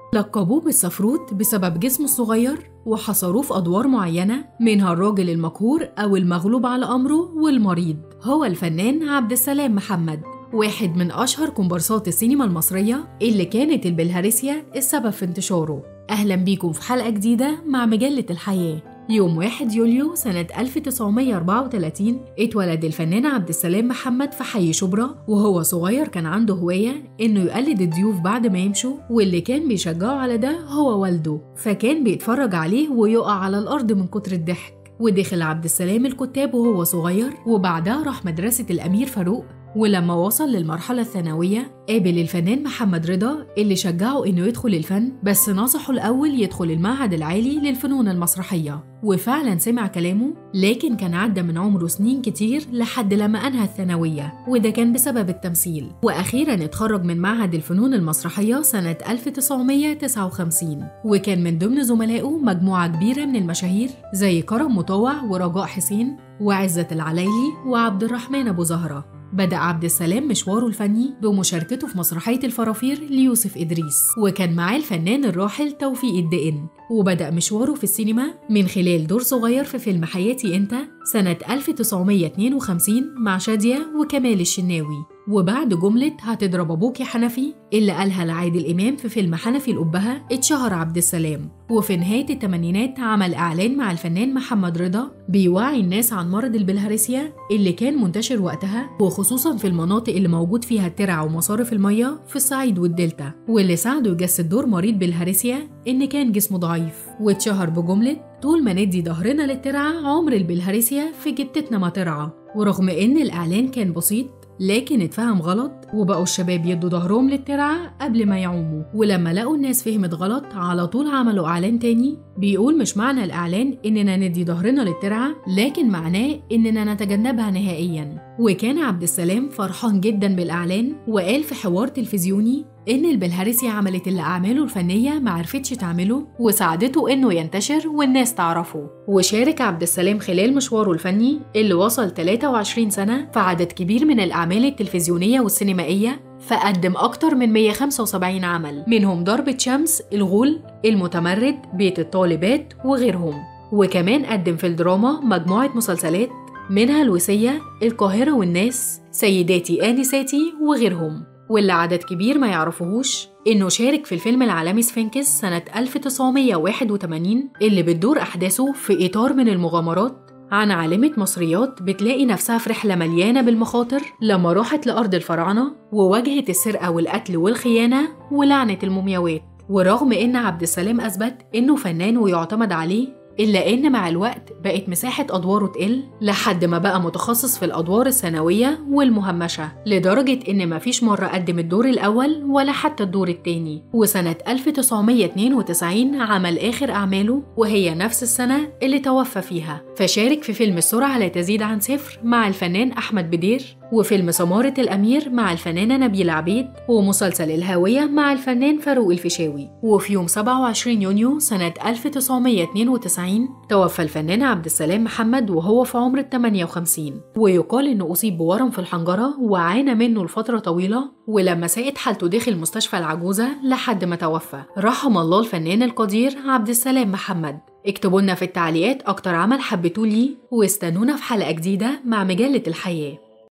لقبوه بالسفروت بسبب جسمه الصغير وحصروه في أدوار معينة منها الراجل المقهور أو المغلوب على أمره والمريض هو الفنان عبد السلام محمد واحد من أشهر كومبارسات السينما المصرية اللي كانت البلهارسيا السبب في انتشاره أهلا بيكم في حلقة جديدة مع مجلة الحياة يوم 1 يوليو سنة 1934 اتولد الفنان عبد السلام محمد في حي شبرا وهو صغير كان عنده هواية إنه يقلد الضيوف بعد ما يمشوا واللي كان بيشجعه على ده هو والده فكان بيتفرج عليه ويقع على الأرض من كتر الضحك ودخل عبد السلام الكتاب وهو صغير وبعدها راح مدرسة الأمير فاروق ولما وصل للمرحلة الثانوية قابل الفنان محمد رضا اللي شجعه إنه يدخل الفن بس نصحه الأول يدخل المعهد العالي للفنون المسرحية وفعلا سمع كلامه لكن كان عدى من عمره سنين كتير لحد لما أنهى الثانوية وده كان بسبب التمثيل وأخيرا اتخرج من معهد الفنون المسرحية سنة 1959 وكان من ضمن زملائه مجموعة كبيرة من المشاهير زي كرم مطوع ورجاء حسين وعزة العلايلي وعبد الرحمن أبو زهرة بدأ عبد السلام مشواره الفني بمشاركته في مسرحية الفرافير ليوسف إدريس وكان معاه الفنان الراحل توفيق الدقن وبدأ مشواره في السينما من خلال دور صغير في فيلم حياتي أنت سنة 1952 مع شادية وكمال الشناوي وبعد جملة هتضرب أبوك يا حنفي اللي قالها لعادل إمام في فيلم حنفي الأبهة اتشهر عبد السلام وفي نهاية الثمانينات عمل إعلان مع الفنان محمد رضا بيوعي الناس عن مرض البلهارسيا اللي كان منتشر وقتها وخصوصا في المناطق اللي موجود فيها الترع ومصارف المية في الصعيد والدلتا واللي ساعده يجسد دور مريض بالهارسيا إن كان جسمه ضعيف واتشهر بجملة طول ما ندي ظهرنا للترعة عمر البلهارسيا في جتتنا ما ترعى ورغم إن الإعلان كان بسيط لكن اتفهم غلط وبقوا الشباب يدوا ظهرهم للترعة قبل ما يعوموا ولما لقوا الناس فهمت غلط على طول عملوا إعلان تاني بيقول مش معنى الإعلان إننا ندي ظهرنا للترعة لكن معناه إننا نتجنبها نهائيا وكان عبد السلام فرحان جدا بالإعلان وقال في حوار تلفزيوني إن البلهارسيا عملت اللي أعماله الفنية معرفتش تعمله وساعدته إنه ينتشر والناس تعرفه وشارك عبد السلام خلال مشواره الفني اللي وصل 23 سنة في عدد كبير من الأعمال التلفزيونية والسينمائية فقدم أكتر من 175 عمل منهم ضربة شمس الغول المتمرد بيت الطالبات وغيرهم وكمان قدم في الدراما مجموعة مسلسلات منها الوصية القاهرة والناس سيداتي آنساتي وغيرهم واللي عدد كبير ما يعرفوهوش إنه شارك في الفيلم العالمي سفنكس سنة 1981 اللي بتدور أحداثه في إطار من المغامرات عن عالمة مصريات بتلاقي نفسها في رحلة مليانة بالمخاطر لما راحت لأرض الفراعنة وواجهت السرقة والقتل والخيانة ولعنة المومياوات ورغم إن عبد السلام أثبت إنه فنان ويعتمد عليه إلا إن مع الوقت بقت مساحة أدواره تقل لحد ما بقى متخصص في الأدوار الثانوية والمهمشة لدرجة إن مفيش مرة قدم الدور الأول ولا حتى الدور التاني وسنة 1992 عمل آخر أعماله وهي نفس السنة اللي توفى فيها فشارك في فيلم السرعة لا تزيد عن صفر مع الفنان أحمد بدير وفيلم سمارة الأمير مع الفنانة نبيلة عبيد ومسلسل الهاوية مع الفنان فاروق الفيشاوي وفي يوم 27 يونيو سنة 1992 توفى الفنان عبد السلام محمد وهو في عمر 58 ويقال إنه أصيب بورم في الحنجرة وعانى منه لفترة طويلة ولما ساءت حالته دخل مستشفى العجوزة لحد ما توفى رحم الله الفنان القدير عبد السلام محمد اكتبوا لنا في التعليقات أكتر عمل حبيتوه ليه واستنونا في حلقة جديدة مع مجلة الحياة